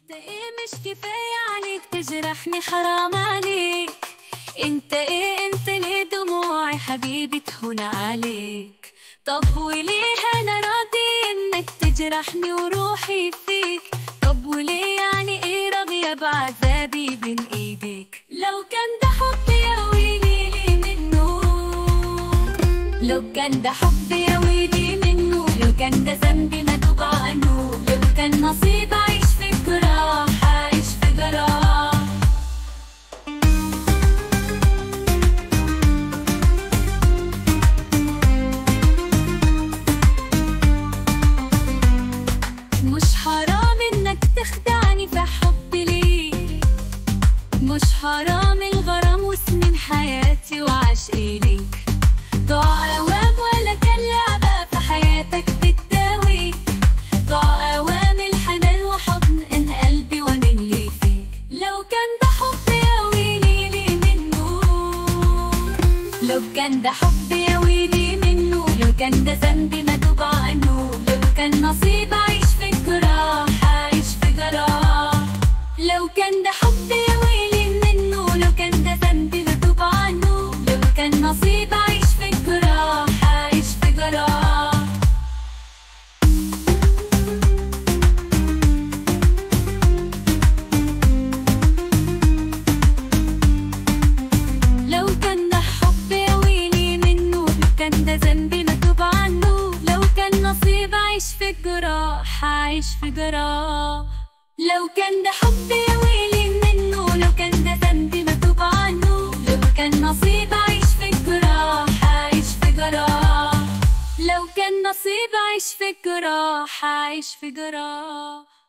انت ايه مش كفاية عليك تجرحني حرام عليك انت ايه انت ليه دموعي حبيبي تهون عليك طب وليه انا راضي انك تجرحني وروحي فيك طب وليه يعني ايه راضية بعذابي بين ايديك لو كان ده حب يا ويلي لي منه لو كان ده حب يا ويلي منه لو كان ده ذنبي ما توب عنه لو كان نصيب أعيش في جراح أعيش في جراح مش حرام إنك تخدعني في حبي ليك مش حرام الغرام وسنين حياتي وعشقي ليك ضاع أوام ولا كان لعبة في حياتك بتداوي ضاع أوام الحنان وحضن إن قلبي ومن لي فيك لو كان ده حب يا ويلي لي منه لو كان ده حب يا ويلي منه لو كان ده ذنبي ما توب عنه لو كان نصيب أعيش في جراح أعيش في جراح لو كان ده حب يا ويلي منه لو كان ده ذنبي ما توب عنه لو كان نصيب أعيش في جراح أعيش في جراح لو كان ده حب يا ويلي منه لو كان ده ذنبي مكتوب عنه لو كان نصيب أعيش في جراح أعيش في جراح لو كان ده حب يا ويلي منه لو كان ده ذنبي مكتوب عنه لو كان نصيب أعيش في جراح أعيش في جراح لو كان نصيب أعيش في جراح أعيش في جراح